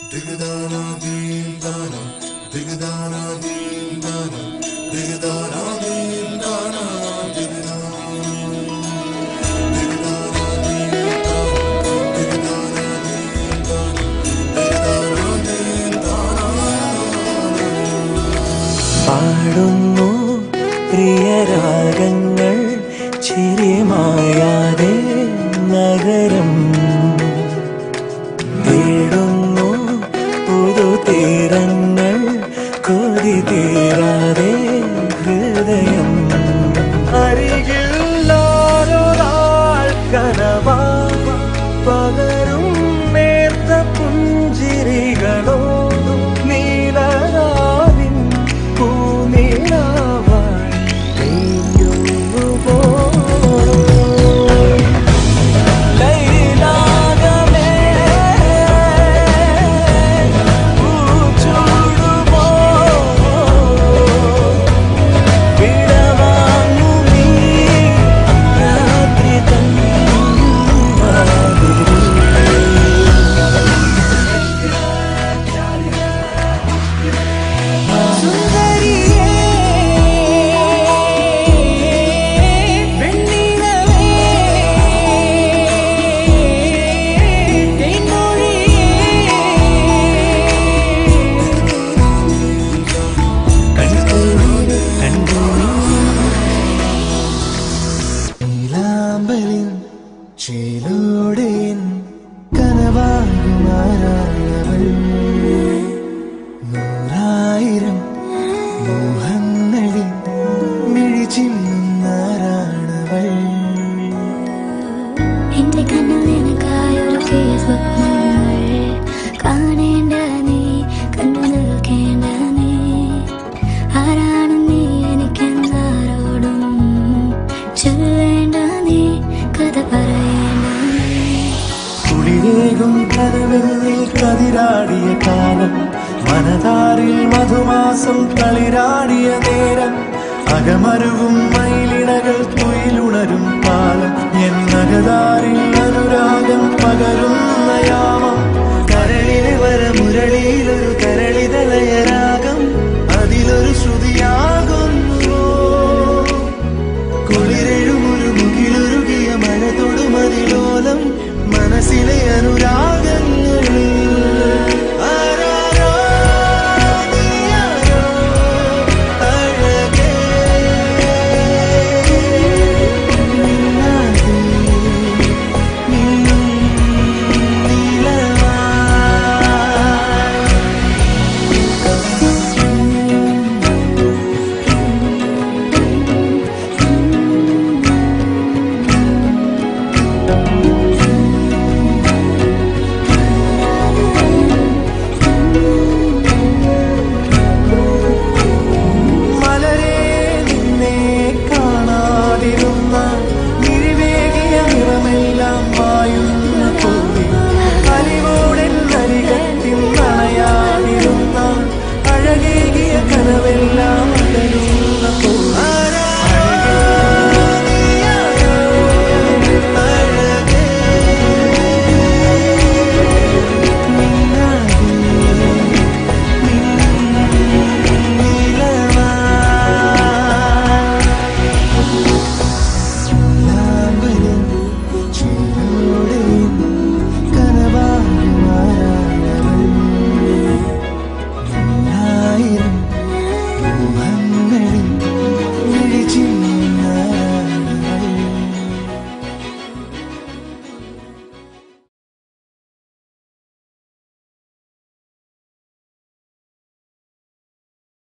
പാടുന്നു പ്രിയരാഗങ്ങൾ ചിരിമായാതെ നഗരം തേടുന്നു പുതുതീരങ്ങൾ കൊതി തീരാതെ ഹൃദയം അരികിൽ ഓരോരാൾ കനവാ പകരും നേർത്ത പുഞ്ചിരികളോ നീലരാവിൻ പൂനിലാവായി പെയ്യുന്നു പോലും ലൈലാകമേ പൂച്ചൂടുമോ വിടവാങ്ങു നീ രാത്രി തൻ വാതിലിൽ സുന്ദരിയേ വെണ്ണിലവേ കണ്ടു കണ്ടു നീലാമ്പലിൻ ചേലോടെ കനവാകുമാരാണവൾ നൂറായിരം മോഹങ്ങളിൽ മിഴിച്ചിന്നാരാണവൾ എന്റെ കണ്ണിൽ നിനക്കായൊരുക്കിയ സ്വപ്നങ്ങൾ കാണേണ്ട നീ കണ്ടു നിൽക്കേണ്ട നീ ആരാണ് നീ എനിക്കെന്നാരോടും ചൊല്ലേണ്ട നീ കഥ പറയേണ്ട നീ കുളിരേകും കരുവെന്നിൽ കതിരാടിയ കാലം മനതാരിൽ മധുമാസം കളിരാടിയ നേരം അകമരുവും മയിലിണകൾ തുയിലുണരും കാലം എന്നകതാരിൽ അനുരാഗം പകരുന്ന യാമം